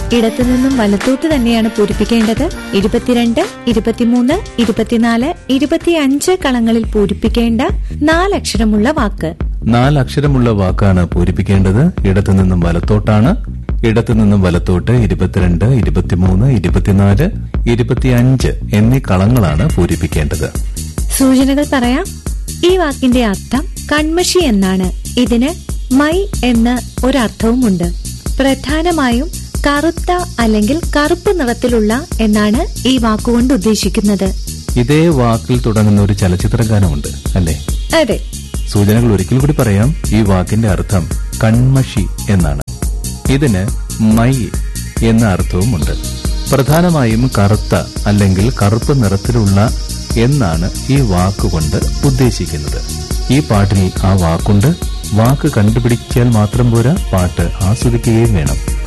ഇടത്തുനിന്നും വലത്തോട്ട് തന്നെയാണ് പൂരിപ്പിക്കേണ്ടത് ഇരുപത്തിരണ്ട് ഇരുപത്തിമൂന്ന് ഇരുപത്തിനാല് ഇരുപത്തിയഞ്ച് കളങ്ങളിൽ പൂരിപ്പിക്കേണ്ട നാലക്ഷരമുള്ള വാക്ക് നാലക്ഷരമുള്ള വാക്കാണ് പൂരിപ്പിക്കേണ്ടത് ഇടത്തുനിന്നും വലത്തോട്ടാണ് ഇടത്തുനിന്നും വലത്തോട്ട് ഇരുപത്തിരണ്ട് ഇരുപത്തിമൂന്ന് ഇരുപത്തിനാല് ഇരുപത്തിയഞ്ച് എന്നീ കളങ്ങളാണ് പൂരിപ്പിക്കേണ്ടത് സൂചനകൾ പറയാം ഈ വാക്കിന്റെ അർത്ഥം കൺമഷി എന്നാണ് ഇതിന് മൈ എന്ന ഒരർത്ഥവുമുണ്ട് പ്രധാനമായും കറുത്ത അല്ലെങ്കിൽ കറുപ്പ് നിറത്തിലുള്ള എന്നാണ് ഈ വാക്കുകൊണ്ട് ഉദ്ദേശിക്കുന്നത് ഇതേ വാക്കിൽ തുടങ്ങുന്ന ഒരു ചലച്ചിത്ര ഗാനമുണ്ട് അല്ലേ അതെ സൂചനകൾ ഒരിക്കൽ കൂടി പറയാം ഈ വാക്കിന്റെ അർത്ഥം കൺമഷി എന്നാണ് ഇതിന് മൈ എന്ന അർത്ഥവുമുണ്ട് പ്രധാനമായും കറുത്ത അല്ലെങ്കിൽ കറുപ്പ് നിറത്തിലുള്ള എന്നാണ് ഈ വാക്കുകൊണ്ട് ഉദ്ദേശിക്കുന്നത് ഈ പാട്ടിൽ ആ വാക്കുണ്ട് വാക്ക് കണ്ടുപിടിച്ചാൽ മാത്രം പോരാ പാട്ട് ആസ്വദിക്കുകയും വേണം